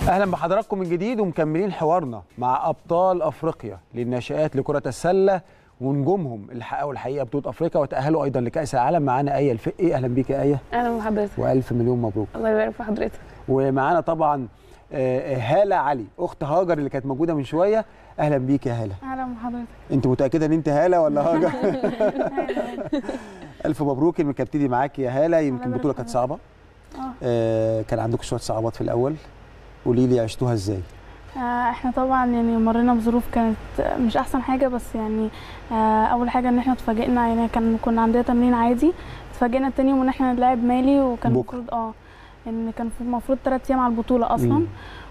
اهلا بحضراتكم من جديد ومكملين حوارنا مع ابطال افريقيا للناشئات لكره السله ونجومهم اللي حققوا الحقيقه بطوله افريقيا وتاهلوا ايضا لكاس العالم معانا ايه الفقي اهلا بيك يا ايه اهلا بحضرتك والف مليون مبروك الله يبارك في حضرتك ومعانا طبعا آه، هاله علي اخت هاجر اللي كانت موجوده من شويه اهلا بيك يا هاله اهلا بحضرتك انت متاكده ان انت هاله ولا هاجر الف مبروك انك ابتدي معاك يا هاله يمكن الله البطوله يبارك كانت فيك. صعبه اه آه، كان عندكم شويه صعوبات في الاول قولي لي عشتوها ازاي آه، احنا طبعا يعني مرينا بظروف كانت مش احسن حاجه بس يعني آه، اول حاجه ان احنا اتفاجئنا يعني كان كنا عندنا تمرين عادي اتفاجئنا تاني يوم ان احنا نلعب مالي وكان بكرة. المفروض اه ان كان في- المفروض ثلاث ايام على البطوله اصلا مم.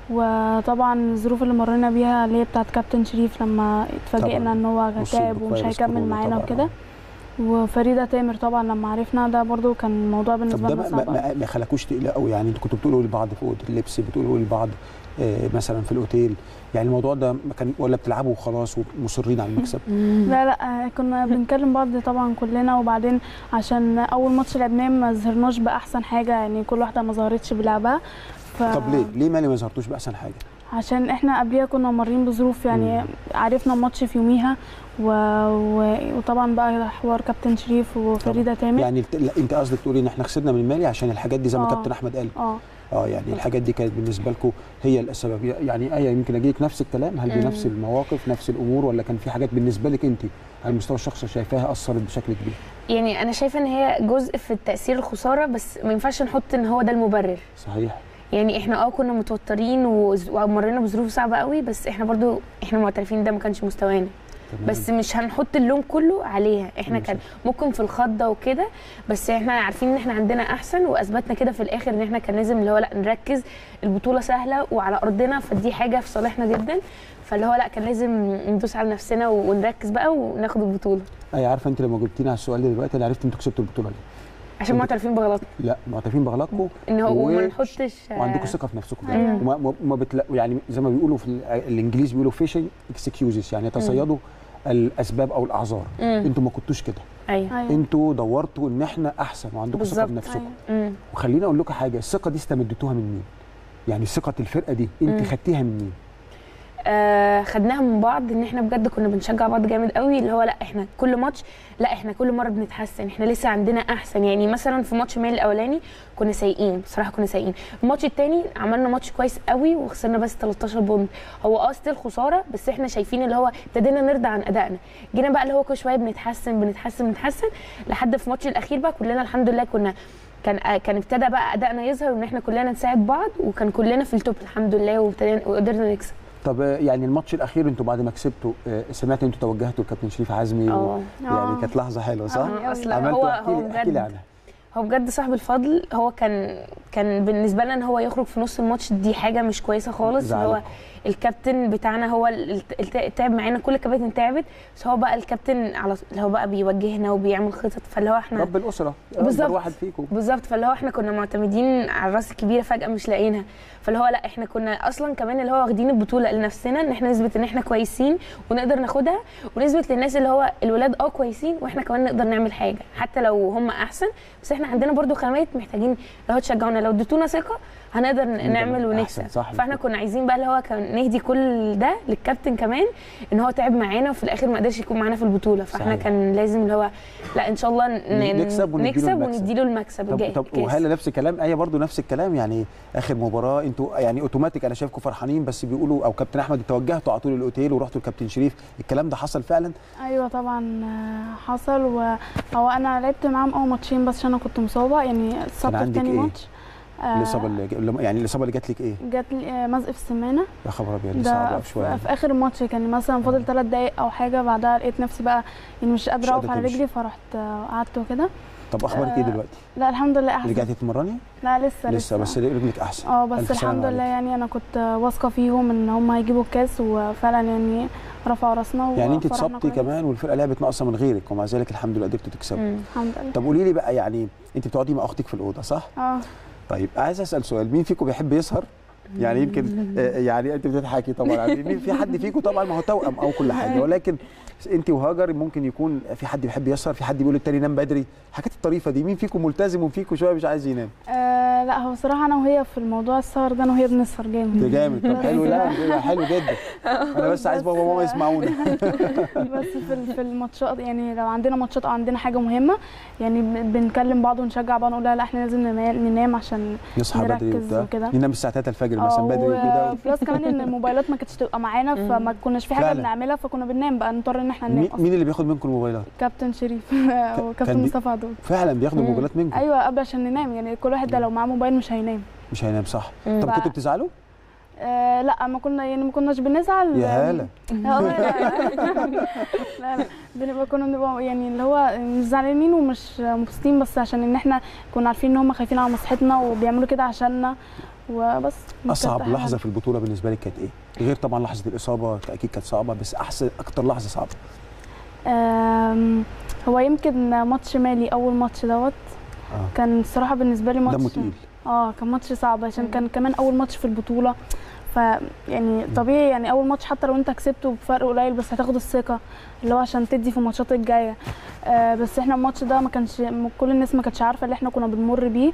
وطبعا الظروف اللي مرينا بيها اللي هي بتاعت كابتن شريف لما اتفاجئنا طبعاً. ان هو مصيبة تعب ومش فيروس هيكمل كورونا معانا طبعاً. وكده وفريده تامر طبعا لما عرفنا ده برضو كان الموضوع طب بالنسبه ده لنا ما, صعب أوي. ما, ما خلاكوش تقلقوا يعني انتوا كنتوا بتقولوا لبعض في اوضه اللبس بتقولوا لبعض آه، مثلا في الاوتيل يعني الموضوع ده ما كان ولا بتلعبوا وخلاص ومصرين على المكسب لا لا آه، كنا بنكلم بعض طبعا كلنا وبعدين عشان اول ماتش لعبناه ما ظهرناش باحسن حاجه يعني كل واحده ما ظهرتش بلعبها ف... طب ليه ليه مالي ما ظهرتوش باحسن حاجه عشان احنا قبليها كنا مارين بظروف يعني مم. عرفنا الماتش في يوميها و... و... وطبعا بقى حوار كابتن شريف وفريده تامر يعني الت- لا، انت قصدك تقولي ان احنا خسرنا من مالي عشان الحاجات دي زي ما آه. كابتن احمد قال اه اه يعني الحاجات دي كانت بالنسبه لكم هي السبب يعني ايه يمكن اجيلك نفس الكلام هل مم. بنفس المواقف نفس الامور ولا كان في حاجات بالنسبه لك انت على المستوى الشخصي شايفاها اثرت بشكل كبير يعني انا شايفه ان هي جزء في التاثير الخساره بس ما ينفعش نحط ان هو ده المبرر صحيح يعني احنا اه كنا متوترين وز- ومرينا بظروف صعبه قوي بس احنا برضو احنا معترفين ده ما كانش مستوانا تمام. بس مش هنحط اللوم كله عليها احنا مم. كان ممكن في الخضه وكده بس احنا عارفين ان احنا عندنا احسن واثبتنا كده في الاخر ان احنا كان لازم اللي هو لا نركز البطوله سهله وعلى ارضنا فدي حاجه في صالحنا جدا فاللي هو لا كان لازم ندوس على نفسنا ونركز بقى وناخد البطوله اي عارفه انت لما جبتيني على السؤال ده دلوقتي انا عرفت انتوا كسبتوا البطوله ليه عشان معترفين بغلطنا لا معترفين بغلطكم ان هو و- وما نحطش وعندكم ثقه في نفسكم أيوة. وما ما- ما بتلا يعني زي ما بيقولوا في ال- الانجليزي بيقولوا فيشنج اكسكيوزز يعني يتصيدوا الاسباب او الاعذار مم. انتوا ما كنتوا كده ايوه ايوه انتوا دورتوا ان احنا احسن وعندكم ثقه بالظبط. بنفسكم أيوة. مم. وخليني اقول لكم حاجه الثقه دي استمدتوها من مين يعني ثقه الفرقه دي انت مم. خدتيها من مين آه خدناها من بعض ان احنا بجد كنا بنشجع بعض جامد قوي اللي هو لا احنا كل ماتش لا احنا كل مره بنتحسن احنا لسه عندنا احسن يعني مثلا في ماتش ميل الاولاني كنا سيئين بصراحه كنا سيئين الماتش التاني عملنا ماتش كويس قوي وخسرنا بس 13 بونت هو اه ستيل خساره بس احنا شايفين اللي هو ابتدينا نرضى عن ادائنا جينا بقى اللي هو كل شويه بنتحسن بنتحسن بنتحسن لحد في الماتش الاخير بقى كلنا الحمد لله كنا كان آه، كان ابتدى بقى ادائنا يظهر وان احنا كلنا نساعد بعض وكان كلنا في التوب الحمد لله وابتدينا وقدرنا نكسب طب آه، يعني الماتش الاخير انتوا بعد ما كسبتوا آه، سمعت انتوا توجهتوا لكابتن شريف عزمي و... اه يعني آه. كانت لحظه حلوه صح آه، اصل عملتوا هو احكي هو لي احكي لي بجد عنها هو بجد صاحب الفضل هو كان كان بالنسبه لنا ان هو يخرج في نص الماتش دي حاجه مش كويسه خالص اللي هو زعلكم. الكابتن بتاعنا هو ال- الت- تعب معانا كل الكباتن تعبت بس هو بقى الكابتن على اللي هو بقى بيوجهنا وبيعمل خطط فاللي هو احنا رب الاسره بالظبط. اكبر واحد فيكم بالظبط فاللي هو احنا كنا معتمدين على الراس الكبيره فجاه مش لاقيينها فاللي هو لا احنا كنا اصلا كمان اللي هو واخدين البطوله لنفسنا ان احنا نثبت ان احنا كويسين ونقدر ناخدها ونثبت للناس اللي هو الولاد اه كويسين واحنا كمان نقدر نعمل حاجه حتى لو هم احسن بس احنا عندنا برضو خامات محتاجين اللي هو تشجعونا لو اديتونا ثقه هنقدر ن- نعمل أحسن، ونكسب صح. فاحنا كنا عايزين بقى اللي هو كان نهدي كل ده للكابتن كمان ان هو تعب معانا وفي الاخر ما قدرش يكون معانا في البطوله فاحنا صحيح. كان لازم اللي هو لا ان شاء الله ن- نكسب ونديله نكسب المكسب. ونديله المكسب طب الجاي طب الكاس. وهلا نفس الكلام ايه برضو نفس الكلام يعني اخر مباراه انتوا يعني اوتوماتيك انا شايفكم فرحانين بس بيقولوا او كابتن احمد توجهتوا على طول الاوتيل ورحتوا لكابتن شريف الكلام ده حصل فعلا ايوه طبعا آه، حصل وهو انا لعبت معاهم اول ماتشين بس عشان انا كنت مصابه يعني اتصبت في عندك تاني إيه؟ ماتش آه، الاصابه اللي اللي- يعني الاصابه اللي جات لك ايه جات لي آه، مزق في السمانه يا خبر ابيض دي صعبه ده أوي شويه في, في اخر الماتش كان مثلا فاضل ثلاث دقايق او حاجه بعدها لقيت نفسي بقى يعني مش مش قادره اقف قادرة على تمشي. رجلي فرحت آه، قعدت وكده طب اخبارك ايه آه، دلوقتي لا الحمد لله احسن رجعتي تتمرني لا لسه لسه بس رجلك احسن اه ألف بس سلامة الحمد لله عليك. يعني انا كنت آه، واثقه فيهم ان هم هيجيبوا الكاس وفعلا يعني رفعوا راسنا يعني انت وفرحنا اتصبتي كويس. كمان والفرقه لعبت ناقصه من غيرك ومع ذلك الحمد لله قدرتوا تكسبوا مم. الحمد لله طب قولي لي بقى يعني انت بتقعدي مع اختك في الاوضه صح اه طيب عايز اسال سؤال مين فيكم بيحب يسهر يعني يمكن آه، يعني انت بتضحكي طبعا يعني مين في حد فيكم طبعا ما هو توأم او كل حاجه ولكن انت وهاجر ممكن يكون في حد بيحب يسهر في حد بيقول التاني نام بدري الحاجات الطريفه دي مين فيكم ملتزم ومين فيكم شويه مش عايز ينام آه لا هو صراحه انا وهي في الموضوع السهر ده انا وهي بنسهر ده جامد جامد طب حلو لا ده حلو جدا انا بس عايز بابا وماما يسمعونا بس في ال- في الماتشات يعني لو عندنا ماتشات او عندنا حاجه مهمه يعني بن- بنكلم بعض ونشجع بعض نقول لها لا احنا لازم نما- ننام عشان نصحى بدري نركز وبتاع وكده. ننام الساعه 3 الفجر مثلا أو بدري وكده بلس كمان ان الموبايلات ما كانتش تبقى معانا فما كناش في حاجه فعلا. بنعملها فكنا بننام بقى نضطر ان احنا ننام مين اصلا مين اللي بياخد منكم الموبايلات كابتن شريف كان وكابتن بي- مصطفى عدول فعلا بياخدوا مم. الموبايلات منكم ايوه قبل عشان ننام يعني كل واحد ده لو معاه موبايل مش هينام مش هينام صح مم. طب ف- كنتوا بتزعلوا آه لا ما كنا يعني ما كناش بنزعل يا هلا لا والله لا لا لا بنبقى كنا بنبقى يعني اللي هو مش زعلانين ومش مبسوطين بس عشان ان احنا كنا عارفين ان هم خايفين على مصلحتنا وبيعملوا كده عشاننا وبس كانت اصعب أحلى لحظه حاجة. في البطوله بالنسبه لك كانت ايه غير طبعا لحظه الاصابه اكيد كانت صعبه بس احسن اكتر لحظه صعبه آم، هو يمكن ماتش مالي اول ماتش دوت اه كان الصراحه بالنسبه لي ماتش دمه تقيل اه كان ماتش صعب عشان مم. كان كمان اول ماتش في البطوله ف يعني طبيعي يعني اول ماتش حتى لو انت كسبته بفرق قليل بس هتاخد الثقه اللي هو عشان تدي في الماتشات الجايه آه بس احنا الماتش ده ما كانش م- كل الناس ما كانتش عارفه اللي احنا كنا بنمر بيه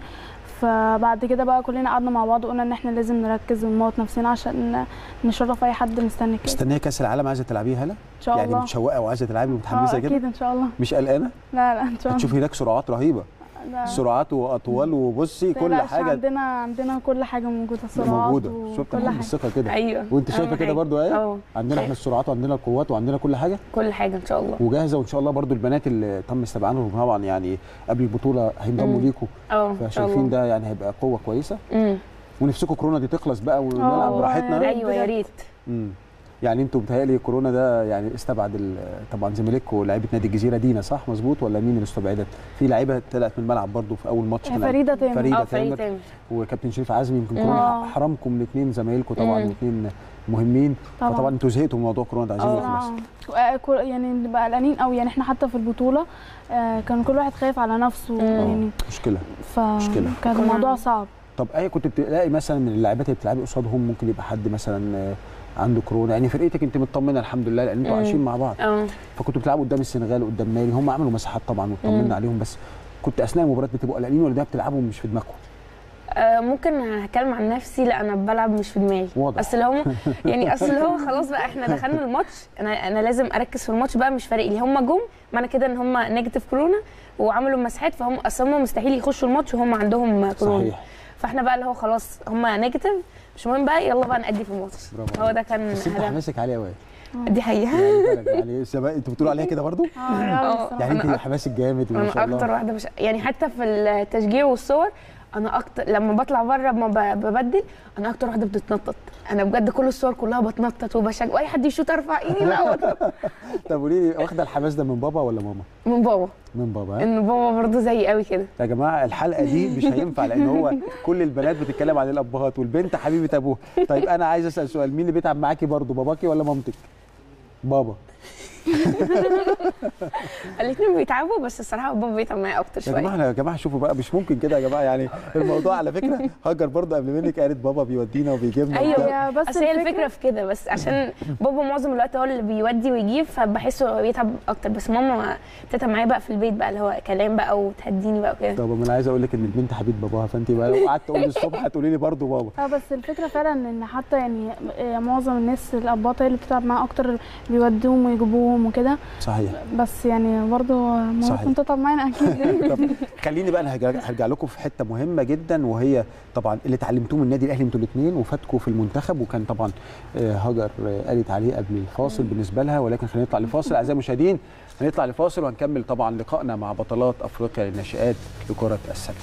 فبعد كده بقى كلنا قعدنا مع بعض وقلنا ان احنا لازم نركز ونموت نفسنا عشان نشرف اي حد مستني كده مستنيه كاس العالم عايزه تلعبيه هلا ان شاء يعني الله متشوقه وعايزه تلعبي اه ومتحمسه كده اكيد ان شاء الله مش قلقانه لا لا ان شاء الله هتشوفي هناك سرعات رهيبه لا. سرعات واطوال وبصي كل متقلقش، حاجه عندنا عندنا كل حاجه موجوده سرعات موجوده شفت وكل بتاخد حاجه بالثقه كده ايوه وانت أهم شايفه كده حاجة. برضو ايه اه عندنا احنا السرعات وعندنا القوات وعندنا كل حاجه كل حاجه ان شاء الله وجاهزه وان شاء الله برضو البنات اللي تم استبعادهم طبعا يعني قبل البطوله هينضموا مم. ليكم اه ان شاء فشايفين الله ده يعني هيبقى قوه كويسه امم ونفسكم كورونا دي تخلص بقى ونلعب آه، براحتنا يا ريت. ايوه يا ريت امم يعني انتوا بتهيألي كورونا ده يعني استبعد ال- طبعا زميلكوا لعيبه نادي الجزيره دينا صح مظبوط ولا مين اللي استبعدت؟ في لعيبه طلعت من الملعب برضو في اول ماتش طلعت فريده تامر فريدة اه فريق تامر. تامر وكابتن شريف عزمي يمكن آه. كورونا حرمكم من اثنين زمايلكم طبعا مم. واثنين مهمين طبعا فطبعا انتوا زهقتوا من موضوع كورونا ده عايزين آه. يخلص آه، كل- يعني نبقى قلقانين قوي يعني احنا حتى في البطوله آه، كان كل واحد خايف على نفسه مم. يعني مشكله ف مشكلة. كان كنا- الموضوع صعب طب اي كنت بتلاقي مثلا من اللاعبات اللي بتلعبي قصادهم ممكن يبقى حد مثلا آه، عنده كورونا يعني فرقتك انت مطمنه الحمد لله لان انتوا مم. عايشين مع بعض اه فكنتوا بتلعبوا قدام السنغال قدام مالي هم عملوا مساحات طبعا مم. وطمنا عليهم بس كنت اثناء المباراه بتبقوا قلقانين ولا ده بتلعبوا مش في دماغكم آه، ممكن هتكلم عن نفسي لا انا بلعب مش في دماغي واضح. اصل هم يعني اصل هو خلاص بقى احنا دخلنا الماتش انا انا لازم اركز في الماتش بقى مش فارق لي هم جم معنى كده ان هم نيجاتيف كورونا وعملوا مساحات فهم اصل هم مستحيل يخشوا الماتش وهم عندهم كورونا صحيح فاحنا بقى اللي هو خلاص هم نيجاتيف مش مهم بقى يلا بقى نأدي في الماتش برافو هو عليك. ده كان بس انت هدف حماسك عالي قوي دي حقيقه يعني فعلا يعني سبا- انتوا بتقولوا عليها كده برضو اه آه. الصراحة. يعني انت أنا أك- حماسك جامد ما انا شاء اكتر الله واحده مش يعني حتى في التشجيع والصور انا اكتر لما بطلع بره ما ب- ببدل انا اكتر واحده بتتنطط انا بجد كل الصور كلها بتنطط وبشجع واي حد يشوط ارفع ايدي بقى وأتنطط. طب قولي لي واخده الحماس ده من بابا ولا ماما؟ من بابا من بابا ها؟ ان بابا برضه زي قوي كده يا جماعه الحلقه دي مش هينفع لان هو كل البنات بتتكلم عن الابهات والبنت حبيبه ابوها طيب انا عايز اسال سؤال مين اللي بيتعب معاكي برضو باباكي ولا مامتك بابا الاثنين بيتعبوا بس الصراحه بابا بيتعب معايا اكتر يا جماعه شويه يا جماعه شوفوا بقى مش ممكن كده يا جماعه يعني الموضوع على فكره هاجر برضو قبل منك قالت بابا بيودينا وبيجيبنا أيوة. وبتاع. هي بس بس هي الفكره في كده بس عشان بابا معظم الوقت هو اللي بيودي ويجيب فبحسه بيتعب اكتر بس ماما بتتعب معايا بقى في البيت بقى اللي هو كلام بقى وتهديني بقى وكده طب ما انا عايز اقول لك ان البنت حبيبه باباها فانت بقى لو قعدت تقولي الصبح هتقولي لي برضو بابا اه بس الفكره فعلا ان حتى يعني آه، معظم الناس الاباط هي اللي بتتعب معاها اكتر بيودوهم ويجيبوهم وكده صحيح بس يعني برضو ماما صحيح. كنت تتعب معانا اكيد طب خليني بقى انا هرجع, هرجع لكم في حته مهمه جدا وهي طبعا اللي اتعلمتوه من النادي الاهلي انتوا الاثنين وفاتكم في المنتخب وكان طبعا آه، هاجر آه، قالت عليه قبل الفاصل بالنسبه لها ولكن خلينا نطلع لفاصل اعزائي المشاهدين هنطلع لفاصل وهنكمل طبعا لقائنا مع بطلات افريقيا للناشئات لكره السله.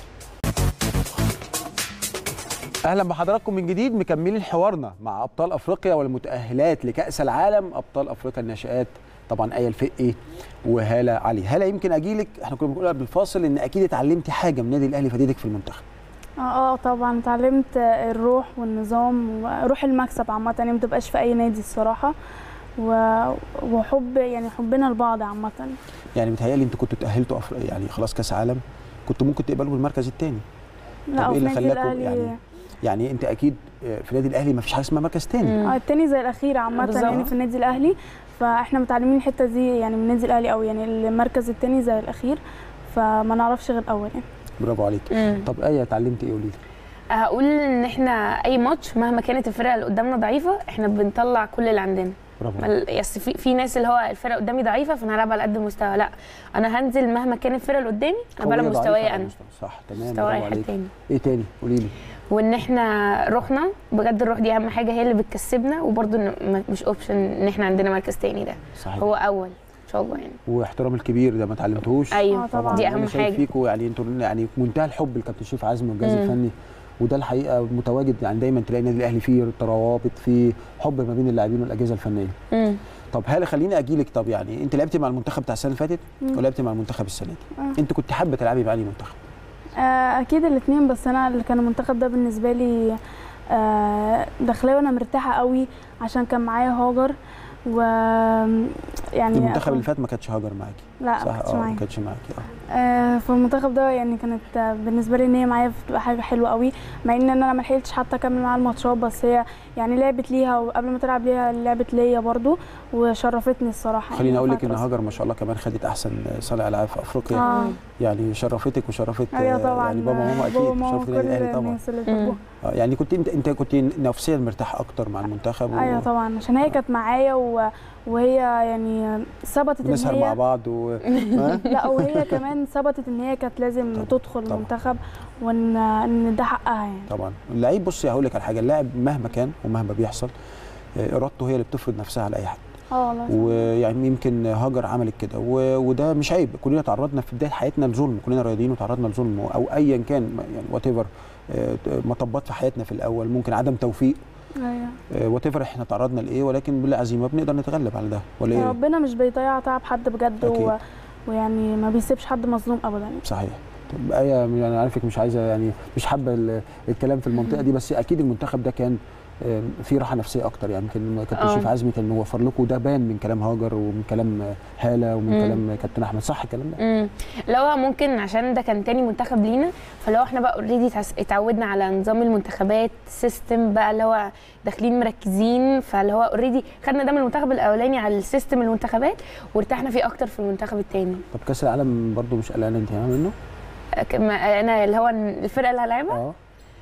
اهلا بحضراتكم من جديد مكملين حوارنا مع ابطال افريقيا والمتاهلات لكاس العالم ابطال افريقيا الناشئات طبعا ايه الفقي وهاله علي هاله يمكن اجي لك احنا كنا بنقول قبل الفاصل ان اكيد اتعلمتي حاجه من النادي الاهلي فادتك في المنتخب اه اه طبعا اتعلمت الروح والنظام وروح المكسب عامه يعني ما تبقاش في اي نادي الصراحه و- وحب يعني حبنا لبعض عامه يعني متهيألي انتوا كنتوا تاهلتوا أفر... يعني خلاص كاس عالم كنتوا ممكن تقبلوا بالمركز الثاني لا طب إيه وفي اللي نادي خلاكوا الاهلي يعني يعني انت اكيد آه، في النادي الاهلي ما فيش حاجه اسمها مركز تاني مم. اه التاني زي الاخير عامه بالظبط. يعني في النادي الاهلي فاحنا متعلمين الحته دي يعني من النادي الاهلي قوي يعني المركز التاني زي الاخير فما نعرفش غير الاول يعني برافو عليك مم. طب ايه اتعلمت ايه قولي لي هقول ان احنا اي ماتش مهما كانت الفرقه اللي قدامنا ضعيفه احنا بنطلع كل اللي عندنا برافو مل- يس في, في ناس اللي هو الفرقه قدامي ضعيفه فانا هلعب على قد المستوى لا انا هنزل مهما كان الفرقه اللي قدامي انا قوية بلعب ضعيفة مستواي على انا مستوى. صح تمام مستوى برافو اي حد عليك تاني ايه تاني قولي لي وان احنا روحنا بجد الروح دي اهم حاجه هي اللي بتكسبنا وبرده مش اوبشن ان احنا عندنا مركز تاني ده صحيح هو اول ان شاء الله يعني واحترام الكبير ده ما اتعلمتوش ايوه آه طبعاً. دي أنا اهم شايف حاجه فيكم يعني انتوا يعني منتهى الحب لكابتن شريف عزمي والجهاز مم. الفني وده الحقيقه متواجد يعني دايما تلاقي النادي الاهلي فيه روابط فيه حب ما بين اللاعبين والاجهزه الفنيه مم. طب هل خليني اجيلك طب يعني انت لعبتي مع المنتخب بتاع السنه اللي فاتت مم. ولعبتي مع المنتخب السنه دي آه. انت كنت حابه تلعبي مع انهي منتخب آه، اكيد الاثنين بس انا اللي كان المنتخب ده بالنسبه لي آه، داخليه وانا مرتاحه قوي عشان كان معايا هاجر و يعني المنتخب اللي فات ما كانتش هاجر معاكي لا صح ما كانتش اه ما معايا كانتش معاكي اه آه، فالمنتخب ده يعني كانت آه، بالنسبه لي ان هي معايا بتبقى حاجه حلوه قوي مع ان انا ما لحقتش حتى اكمل معاها الماتشات بس هي يعني لعبت ليها وقبل ما تلعب ليها لعبت ليا برضو وشرفتني الصراحه خليني يعني اقول لك ان فترة. هاجر ما شاء الله كمان خدت احسن صانع العاب في افريقيا اه يعني شرفتك وشرفت ايوه آه، طبعا يعني بابا وماما اكيد بابا وماما شرفت النادي كل الاهلي طبعا الناس اللي مم. بيحبوها آه، يعني كنت انت انت كنت نفسيا مرتاح اكتر مع المنتخب و- ايوه طبعا عشان هي كانت معايا و... وهي يعني ثبتت ان بنسهر مع هي بعض و... ها؟ لا وهي كمان ثبتت ان هي كانت لازم طبعاً، تدخل طبعاً. المنتخب وان ان ده حقها يعني طبعا اللعيب بصي هقول لك على حاجه اللاعب مهما كان ومهما بيحصل آه، ارادته هي اللي بتفرض نفسها على اي حد اه والله صح. ويعني يمكن هاجر عملت كده و- وده مش عيب كلنا تعرضنا في بدايه حياتنا لظلم كلنا رياضيين وتعرضنا لظلم او ايا كان يعني وات ايفر مطبات في حياتنا في الاول ممكن عدم توفيق ايوه وات ايفر احنا تعرضنا لايه ولكن بالعزيمه بنقدر نتغلب على ده ولا ايه ربنا مش بيضيع تعب حد بجد أكيد. و... ويعني ما بيسيبش حد مظلوم ابدا صحيح طب ايه يعني عارفك مش عايزه يعني مش حابه ال- الكلام في المنطقه دي بس اكيد المنتخب ده كان آم، في راحه نفسيه اكتر يعني يمكن كابتن آه. شريف عزمي كان موفر لكم ده بان من كلام هاجر ومن كلام آه، هاله ومن مم. كلام كابتن احمد صح الكلام ده امم لو ممكن عشان ده كان تاني منتخب لينا فلو احنا بقى اوريدي اتعودنا على نظام المنتخبات سيستم بقى اللي هو داخلين مركزين فاللي هو اوريدي خدنا ده من المنتخب الاولاني على السيستم المنتخبات وارتحنا فيه اكتر في المنتخب التاني طب كاس العالم برضو مش قلقانه انت منه كما انا اللي هو الفرقه اللي هلعبها اه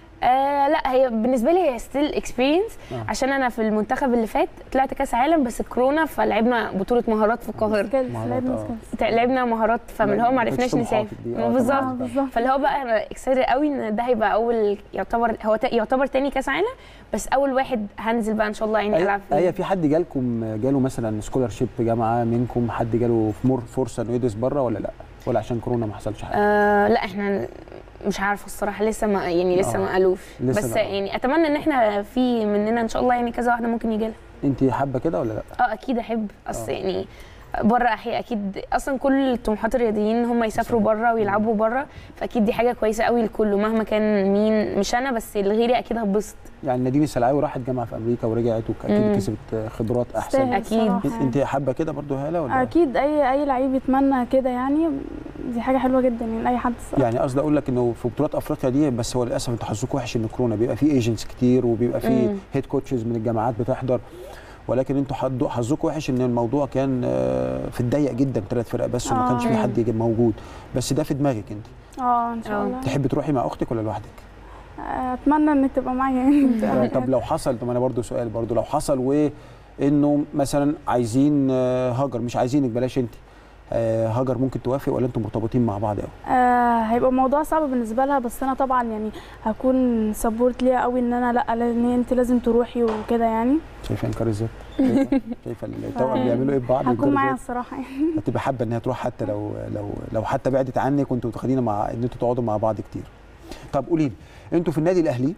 آه لا هي بالنسبه لي هي ستيل اكسبيرينس آه. عشان انا في المنتخب اللي فات طلعت كاس عالم بس كورونا فلعبنا بطوله مهارات في القاهره سكيلز مهارات، لعبنا آه. سكيلز لعبنا مهارات فمن هو ما بقتش عرفناش طموحاتك نسافر دي، آه، بالظبط طبعاً. اه بالظبط فاللي هو بقى انا اكسايتد قوي ان ده هيبقى اول يعتبر هو تا- يعتبر تاني كاس عالم بس اول واحد هنزل بقى ان شاء الله يعني العب أي- فيه ايه في حد جالكم جاله مثلا سكولار شيب جامعه منكم حد جاله في مر فرصه انه يدرس بره ولا لا ولا عشان كورونا ما حصلش حاجه آه لا احنا مش عارفه الصراحه لسه ما يعني لسه آه. ما قالوش لسه بس ما- يعني اتمنى ان احنا في مننا ان شاء الله يعني كذا واحده ممكن يجي لها انت حابه كده ولا لا اه اكيد احب اصل آه. يعني بره احياء اكيد اصلا كل طموحات الرياضيين هم يسافروا بره ويلعبوا بره فاكيد دي حاجه كويسه قوي لكله مهما كان مين مش انا بس لغيري اكيد هتبسط يعني نادين السلعاوي راحت جامعه في امريكا ورجعت واكيد مم. كسبت خبرات احسن تستاهل أكيد. الصراحة يعني. انت حابه كده برضو هاله ولا اكيد اي اي لعيب يتمنى كده يعني دي حاجه حلوه جدا يعني اي حد الصراحة. يعني قصدي اقول لك انه في بطولات افريقيا دي بس هو للاسف انتوا حظكم وحش ان كورونا بيبقى في ايجنتس كتير وبيبقى في مم. هيد كوتشز من الجامعات بتحضر ولكن انتوا حظ- حظكم وحش ان الموضوع كان آه، في الضيق جدا ثلاث فرق بس وما آه. كانش في حد يجي موجود بس ده في دماغك انت اه ان شاء آه. الله تحبي تروحي مع اختك ولا لوحدك اتمنى ان تبقى معايا يعني طب لو حصل طب انا برضو سؤال برضو لو حصل وانه مثلا عايزين آه، هاجر مش عايزينك بلاش انت آه، هاجر ممكن توافق ولا انتم مرتبطين مع بعض قوي آه هيبقى الموضوع صعب بالنسبه لها بس انا طبعا يعني هكون سبورت ليها قوي ان انا لا لان انت لازم تروحي وكده يعني شايفه انكار الذات شايفه شايفه التوأم بيعملوا ايه ببعض هكون إنكار معاها الذات؟ الصراحه يعني هتبقى حابه ان هي تروح حتى لو لو لو حتى بعدت عنك وانتوا واخدين مع ان انتوا تقعدوا مع بعض كتير طب قولي لي انتوا في النادي الاهلي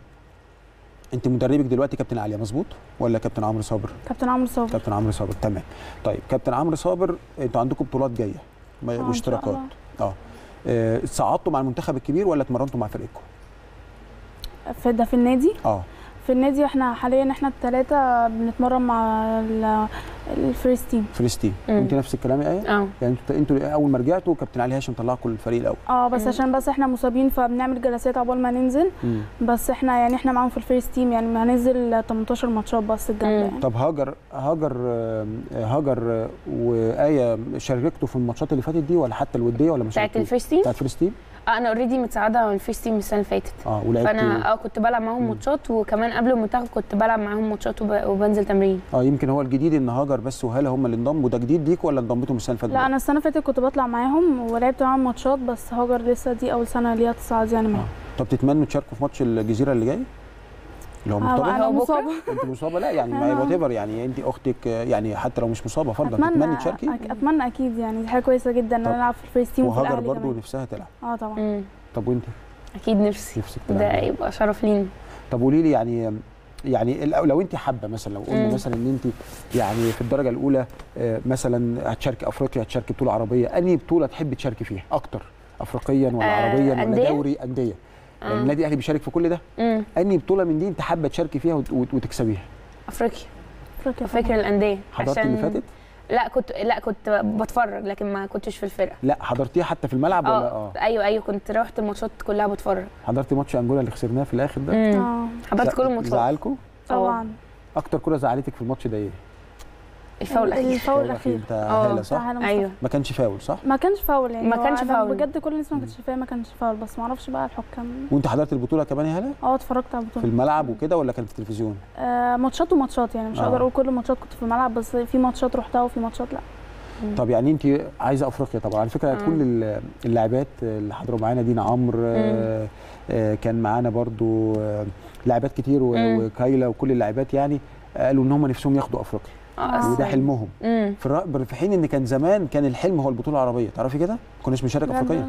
انت مدربك دلوقتي كابتن عليا مظبوط ولا كابتن عمرو صابر كابتن عمرو صابر كابتن عمرو صابر تمام طيب كابتن عمرو صابر انتوا عندكم بطولات جايه آه، إن شاء واشتراكات الله. اه آه، اتصعدتوا مع المنتخب الكبير ولا اتمرنتوا مع فرقتكم في ده في النادي اه في النادي احنا حاليا احنا الثلاثه بنتمرن مع ال- الفيرست تيم فلسطين مم. وانت نفس الكلام يا ايه اه يعني انتوا انتوا اول ما رجعتوا كابتن علي هاشم طلعكم الفريق الاول اه بس مم. عشان بس احنا مصابين فبنعمل جلسات عقبال ما ننزل مم. بس احنا يعني احنا معاهم في الفيرست تيم يعني هننزل 18 ماتشات بس الجامده مم. يعني طب هاجر هاجر آه، هاجر آه، وآية شاركتوا في الماتشات اللي فاتت دي ولا حتى الودية ولا مش بتاعت الفيرست تيم بتاعت فلسطين؟ اه انا اوريدي متساعده من الفيرست تيم السنه اللي فاتت اه ولعبتوا فانا اه كنت بلعب معاهم مم. ماتشات وكمان قبل المنتخب كنت بلعب معاهم ماتشات وب... وبنزل تمرين اه يمكن هو الجديد ان هاجر بس وهاله هم اللي انضموا ده جديد ليك ولا انضميتوا من السنه اللي فاتت؟ لا بقى؟ انا السنه اللي فاتت كنت بطلع معاهم ولعبت معاهم ماتشات بس هاجر لسه دي اول سنه ليها تصعد يعني معاهم طب تتمنوا تشاركوا في ماتش الجزيره اللي جاي؟ اللي هو آه، مرتبط انا هو بكرة؟ مصابه انت مصابه لا يعني ما آه. وات ايفر يعني انت اختك آه، يعني حتى لو مش مصابه فرضا تتمني اتمنى تشاركي أك- اتمنى اكيد يعني دي حاجه كويسه جدا ان طب. انا العب في الفيرست تيم وفي وهاجر الاهلي برضو كمان نفسها تلعب اه طبعا مم. طب وانت اكيد نفسي نفسك ده تلعب يبقى شرف لينا طب قولي لي يعني يعني لو لو انت حابه مثلا لو قلنا مم. مثلا ان انت يعني في الدرجه الاولى آه، مثلا هتشاركي افريقيا هتشاركي بطوله عربيه انهي بطوله تحبي تشاركي فيها اكتر افريقيا ولا آه، عربيا ولا أندية؟ دوري انديه يعني آه. النادي الاهلي بيشارك في كل ده مم. انهي بطوله من دي انت حابه تشاركي فيها وت- وت- وتكسبيها افريقيا افريقيا افريقيا الانديه حضرت اللي فاتت لا كنت لا كنت بتفرج لكن ما كنتش في الفرقه لا حضرتيها حتى في الملعب ولا اه ايوه ايوه كنت رحت الماتشات كلها بتفرج حضرتي ماتش انجولا اللي خسرناه في الاخر ده مم. اه حضرت ز- كل الماتشات زعلكم طبعا اكتر كره زعلتك في الماتش ده ايه الفاول الاخير الفاول الاخير بتاع آه، هاله صح بتاع هالة مصطفى. ايوه ما كانش فاول صح ما كانش فاول يعني ما هو كانش أنا فاول. بجد كل الناس ما كانتش فاهم ما كانش فاول بس ما اعرفش بقى الحكام وانت حضرت البطوله كمان يا هاله اه اتفرجت على في البطوله الملعب وكده ولا كان في التلفزيون آه ماتشات وماتشات يعني مش آه. هقدر اقول كل الماتشات كنت في الملعب بس في ماتشات رحتها وفي ماتشات لا طب يعني انت عايزه افريقيا طبعا على فكره آه. كل ال- اللاعبات اللي حضروا معانا دينا عمرو آه، آه، كان معانا برضو آه، لاعبات كتير و- مم. وكايلا وكل اللاعبات يعني قالوا ان هم نفسهم ياخدوا افريقيا اه آه. وده حلمهم امم في الر- في حين ان كان زمان كان الحلم هو البطوله العربيه تعرفي كده ما كناش بنشارك بجد افريقيا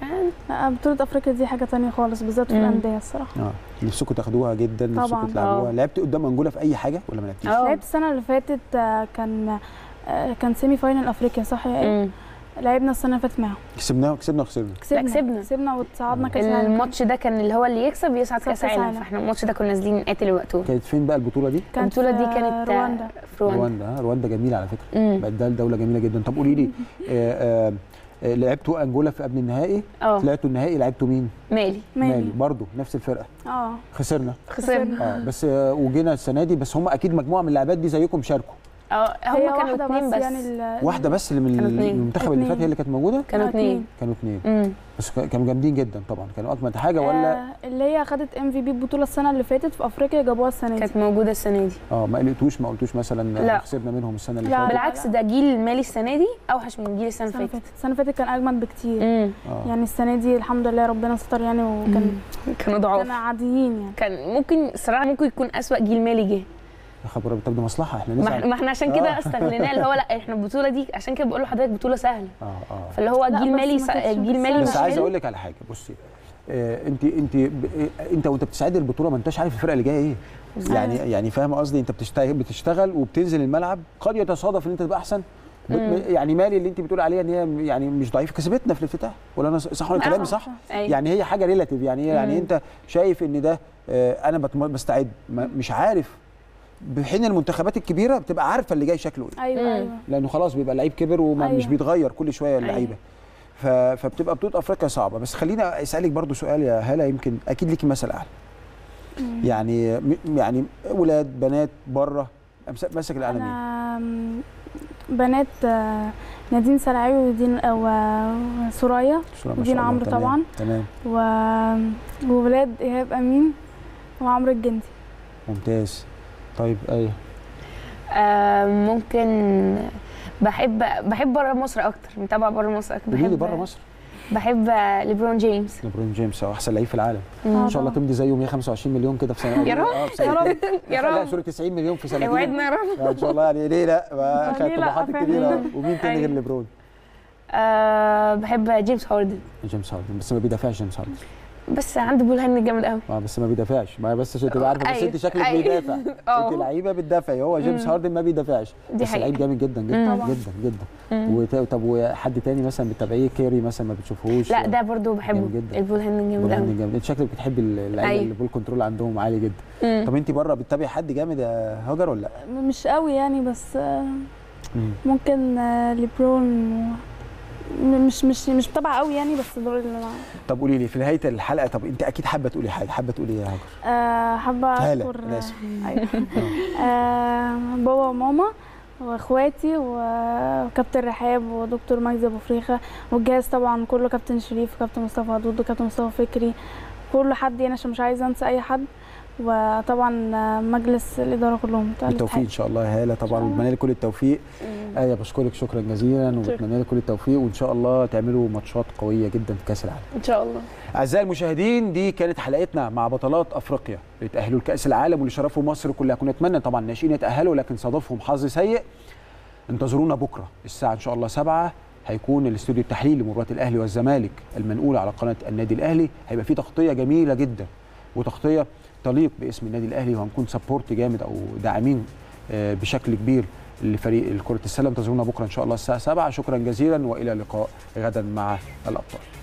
لا بطولة افريقيا دي حاجة تانية خالص بالذات في مم. الاندية الصراحة اه نفسكم تاخدوها جدا نفسكم طبعاً. تلعبوها آه. لعبت قدام انجولا في اي حاجه ولا ما لعبتيش اه لعبت السنة اللي فاتت آه، كان آه، كان سيمي فاينل افريقيا صح يا ايه؟ مم. لعبنا السنة اللي فاتت معاهم كسبناه كسبنا وخسرنا كسبنا كسبنا. كسبنا وتصعدنا كاس العالم الماتش ده كان اللي هو اللي يكسب يصعد يكسب كاس كأس عالم عالم. فاحنا الماتش ده كنا نازلين نقاتل وقته كانت فين بقى البطوله دي كانت البطوله في دي كانت آه، رواندا في رواندا رواندا آه، رواندا جميله على فكره امم بقت ده دوله جميله جدا طب قولي لي آه، آه، آه، لعبتوا انجولا في قبل النهائي اه طلعتوا النهائي لعبتوا مين مالي مالي برضه نفس الفرقه اه خسرنا خسرنا اه بس آه، وجينا السنه دي بس هم اكيد مجموعه من اللاعبات دي زيكم شاركوا اه هي هم كانوا واحدة اتنين بس, يعني ال- واحده بس اللي من كانوا اتنين. المنتخب اللي فات اتنين. هي اللي كانت موجوده كانوا آه، اتنين كانوا اثنين امم بس كا- كانوا جامدين جدا طبعا كانوا اجمد حاجه ولا آه اللي هي خدت ام في بي البطولة السنة اللي فاتت في افريقيا جابوها السنة دي كانت موجوده السنه دي اه ما قلقتوش ما قلتوش مثلا لا. خسرنا منهم السنه اللي لا، فاتت بالعكس ده جيل مالي السنه دي اوحش من جيل السنه السنة اللي اللي فاتت فاتت السنة اللي فاتت كان اجمد بكتير امم اه يعني السنة دي الحمد لله ربنا ستر يعني وكان كانوا ضعاف كانوا عاديين يعني كان ممكن الصراحه ممكن يكون اسوأ جيل مالي جه يا خبر أبيض، طب ده مصلحه احنا ما نزعل احنا- ما احنا عشان كده آه. استغليناه اللي هو لا احنا البطوله دي عشان كده بقول لحضرتك بطوله سهله اه اه فاللي هو لا، جيل بس مالي ما سا- كانتش جيل مالي بس بس مش عايز حلو. اقول لك على حاجه بصي آه انت انت ب- آه، انت وانت بتساعد البطوله ما انتش عارف الفرقه اللي جايه ايه يعني يعني فاهم قصدي انت بتشتغل بتشتغل وبتنزل الملعب قد يتصادف ان انت تبقى احسن ب- مم. يعني مالي اللي انت بتقول عليها ان هي يعني مش ضعيفه كسبتنا في الافتتاح ولا انا صح ولا كلامي صح؟ أيوة. يعني هي حاجه ريلاتيف يعني إيه؟ يعني مم. انت شايف ان ده آه، انا بتم- بستعد ما- مش عارف بحين المنتخبات الكبيره بتبقى عارفه اللي جاي شكله ايه ايوه مم. ايوه لانه خلاص بيبقى اللعيب كبر ومش أيوة. بيتغير كل شويه أيوة. اللعيبه ف- فبتبقى بطوله افريقيا صعبه بس خليني اسالك برضو سؤال يا هلا يمكن اكيد ليكي مثل اعلى مم. يعني م- يعني ولاد بنات بره أمس- ماسك الاعلى مين انا م- بنات آه، نادين سلعاوي ودين او آه، سوريا بسم الله ما دين شاء الله. عمرو تمام، طبعا. تمام و... وولاد ايهاب امين وعمرو الجندي ممتاز طيب ايه آه ممكن بحب بحب بره مصر اكتر متابعه بره مصر اكتر قولي لي بحب بره مصر بحب ليبرون جيمس ليبرون جيمس هو احسن لعيب في العالم مم. آه. ان شاء الله تمضي زيه 125 مليون كده في سنه يا رب. اه في يا سنتين. رب يا لا رب سوري 90 مليون في سنتين اوعدنا يا رب آه، ان شاء الله يعني ليه لا ما ليه كانت لا طموحات فعلا. كبيره ومين تاني غير أيوة. ليبرون آه بحب جيمس هاردن جيمس هاردن بس ما بيدافعش جيمس هاردن بس عنده بول هاند جامد قوي اه بس ما بيدافعش ما بس عشان تبقى عارفه بس أيوة، انت شكلك أيوة. بيدافع اه. انت لعيبه بتدافعي هو جيمس مم. هاردن ما بيدافعش دي بس لعيب حقيقة. جامد جدا جدا طبعا. جدا جدا مم. وت- طب وحد تاني مثلا بتتابعيه كيري مثلا ما بتشوفهوش لا ده برضو بحبه جامد جدا. البول هاند جامد بول قوي هاند جامد انت شكلك بتحبي اللعيبه أيوة. اللي البول كنترول عندهم عالي جدا مم. طب انت بره بتتابعي حد جامد يا هاجر ولا لا؟ مش قوي يعني بس آه، مم. ممكن آه، ليبرون و... م- مش مش مش متابعه قوي يعني بس دول اللي انا طب قولي لي في نهايه الحلقه طب انت اكيد حابه تقولي حاجه حابه تقولي ايه يا هاجر؟ آه، حابه هالة، اشكر أنا آسف. أيوة. آه، بابا وماما واخواتي وكابتن رحاب ودكتور مجدي ابو فريخه والجهاز طبعا كله كابتن شريف وكابتن مصطفى عدود وكابتن مصطفى فكري كل حد يعني عشان مش عايزه انسى اي حد وطبعا آه، مجلس الاداره كلهم بتاع بالتوفيق الاتحاد. ان شاء الله يا هاله طبعا الله. وبتمنى لك كل التوفيق ايه بشكرك شكرا جزيلا وبتمنى لك كل التوفيق وان شاء الله تعملوا ماتشات قويه جدا في كاس العالم ان شاء الله اعزائي المشاهدين دي كانت حلقتنا مع بطلات افريقيا اللي تاهلوا لكاس العالم واللي شرفوا مصر كلها كنا نتمنى طبعا الناشئين يتاهلوا لكن صادفهم حظ سيء انتظرونا بكره الساعه ان شاء الله 7 هيكون الاستوديو التحليلي لمباراه الاهلي والزمالك المنقول على قناه النادي الاهلي هيبقى فيه تغطيه جميله جدا وتغطيه تليق باسم النادي الاهلي وهنكون سبورت جامد او داعمين آه، بشكل كبير لفريق كره السله انتظرونا بكره ان شاء الله الساعه 7 شكرا جزيلا والى اللقاء غدا مع الابطال